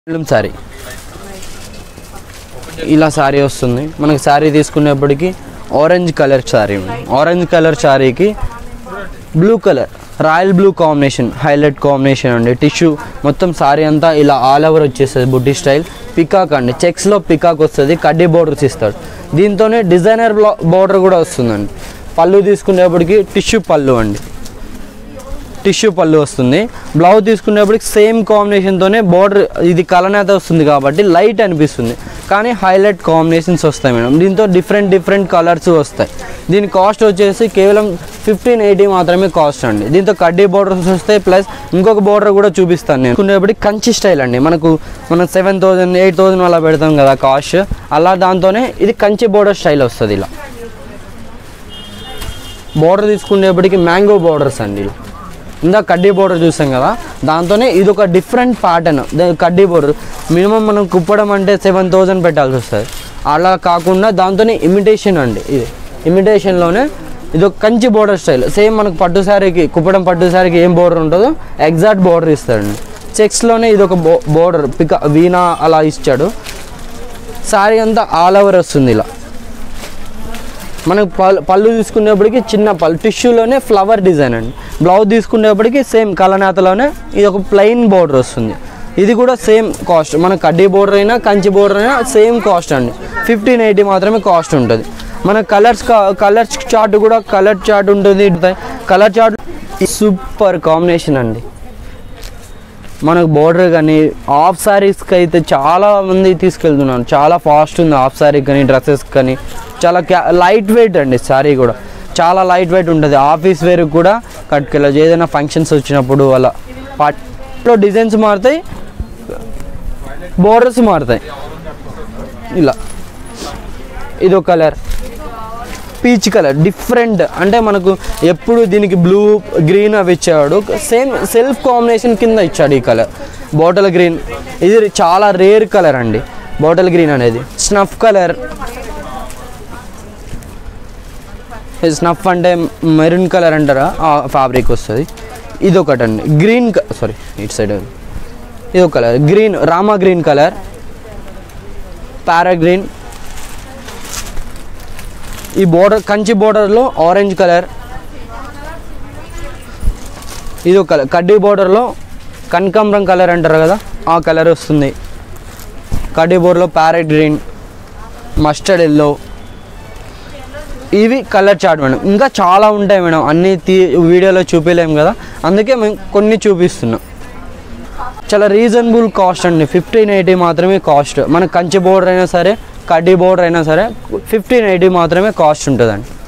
film sari ఇలా శారీ వస్తుంది మనకి శారీ తీసుకునేప్పటికి orange colour sari orange colour శారీకి blue colour royal blue combination highlight combination అండి టిష్యూ మొత్తం శారీ అంతా ఇలా ఆల్ ఓవర్ వచ్చేస్తుంది బుడ్డి స్టైల్ పికాక్ అండి చెక్స్లో పికాక్ వస్తుంది కడ్డీ బోర్డర్స్ ఇస్తాడు దీంతోనే డిజైనర్ బోర్డర్ కూడా వస్తుందండి పళ్ళు తీసుకునేప్పటికి టిష్యూ పళ్ళు అండి టిష్యూ పళ్ళు వస్తుంది బ్లౌజ్ తీసుకునేప్పటికి సేమ్ కాంబినేషన్తోనే బార్డర్ ఇది కలనేత వస్తుంది కాబట్టి లైట్ అనిపిస్తుంది కానీ హైలైట్ కాంబినేషన్స్ వస్తాయి మేడం దీంతో డిఫరెంట్ డిఫరెంట్ కలర్స్ వస్తాయి దీని కాస్ట్ వచ్చేసి కేవలం ఫిఫ్టీన్ ఎయిటీ మాత్రమే కాస్ట్ అండి దీంతో కడ్డీ బోర్డర్స్ వస్తాయి ప్లస్ ఇంకొక బోర్డర్ కూడా చూపిస్తాను నేను తీసుకునేప్పటికి కంచి స్టైల్ అండి మనకు మనం సెవెన్ థౌజండ్ ఎయిట్ థౌజండ్ అలా పెడతాం కదా కాస్ట్ అలా దాంతోనే ఇది కంచి బోర్డర్ స్టైల్ వస్తుంది ఇలా బోర్డర్ తీసుకునేప్పటికి మ్యాంగో బోర్డర్స్ అండి ఇలా ఇందా కడ్డీ బోర్డర్ చూసాం కదా దాంతోనే ఇది ఒక డిఫరెంట్ ప్యాటర్న్ కడ్డీ బోర్డర్ మినిమం మనం కుప్పడం అంటే సెవెన్ థౌజండ్ పెట్టాల్సి వస్తుంది అలా కాకుండా దాంతోనే ఇమిటేషన్ అండి ఇది ఇమిటేషన్లోనే ఇది ఒక కంచి బోర్డర్ స్టైల్ సేమ్ మనకు పట్టు శారీకి కుప్పడం పట్టు శారీకి ఏం బోర్డర్ ఉంటుందో ఎగ్జాక్ట్ బోర్డర్ ఇస్తాడండి చెక్స్లోనే ఇది ఒక బో బోర్డర్ పిక వీణా అలా ఇచ్చాడు శారీ అంతా ఆల్ ఓవర్ వస్తుంది ఇలా మనకు పళ్ళు పళ్ళు తీసుకునేప్పటికి చిన్న పళ్ళు టిష్యూలోనే ఫ్లవర్ డిజైన్ అండి బ్లౌజ్ తీసుకునేప్పటికి సేమ్ కలనేతలోనే ఇది ఒక ప్లెయిన్ బోర్డర్ వస్తుంది ఇది కూడా సేమ్ కాస్ట్ మన కడ్డీ బోర్డర్ అయినా కంచి బోర్డర్ అయినా సేమ్ కాస్ట్ అండి ఫిఫ్టీన్ ఎయిటీ మాత్రమే కాస్ట్ ఉంటుంది మన కలర్స్ కలర్స్ చార్ట్ కూడా కలర్ చార్ట్ ఉంటుంది కలర్ చార్ట్ సూపర్ కాంబినేషన్ అండి మనకు బోర్డర్ కానీ హాఫ్ శారీస్కి అయితే చాలా మంది తీసుకెళ్తున్నారు చాలా ఫాస్ట్ ఉంది హాఫ్ శారీ కానీ డ్రెస్సెస్ కానీ చాలా క్యా లైట్ వెయిట్ అండి శారీ కూడా చాలా లైట్ వెయిట్ ఉంటుంది ఆఫీస్ వేర్ కూడా కట్టుకెళ్ళచ్చు ఏదైనా ఫంక్షన్స్ వచ్చినప్పుడు అలా పార్టీలో డిజైన్స్ మారుతాయి బోర్డర్స్ మారుతాయి ఇలా ఇదో కలర్ పీచ్ కలర్ డిఫరెంట్ అంటే మనకు ఎప్పుడు దీనికి బ్లూ గ్రీన్ అవి ఇచ్చాడు సేమ్ సెల్ఫ్ కాంబినేషన్ కింద ఇచ్చాడు ఈ కలర్ బాటిల్ గ్రీన్ ఇది చాలా రేర్ కలర్ అండి బాటిల్ గ్రీన్ అనేది స్నఫ్ కలర్ స్నఫ్ అంటే మెరూన్ కలర్ అంటారా ఆ ఫ్యాబ్రిక్ వస్తుంది ఇది ఒకటి అండి గ్రీన్ సారీ ఇటు సైడ్ ఇది ఒక colour green Rama green colour పారా గ్రీన్ ఈ బోర్డర్ కంచి బోర్డర్లో ఆరెంజ్ కలర్ ఇది ఒక కలర్ కడ్డీ బోర్డర్లో కనకాంబరం కలర్ అంటారు కదా ఆ కలర్ వస్తుంది కడ్డీ బోర్డర్లో ప్యారెట్ గ్రీన్ మస్టర్డ్ ఎల్లో ఇవి కలర్ చార్ట్ మేడం ఇంకా చాలా ఉంటాయి మేడం అన్ని తీ వీడియోలో చూపించలేము కదా అందుకే మేము కొన్ని చూపిస్తున్నాం చాలా రీజనబుల్ కాస్ట్ అండి ఫిఫ్టీన్ ఎయిటీ మాత్రమే కాస్ట్ మన కంచి బోర్డర్ అయినా సరే కడ్డీ బోర్డర్ అయినా సరే ఫిఫ్టీన్ ఎయిటీ మాత్రమే కాస్ట్ ఉంటుందండి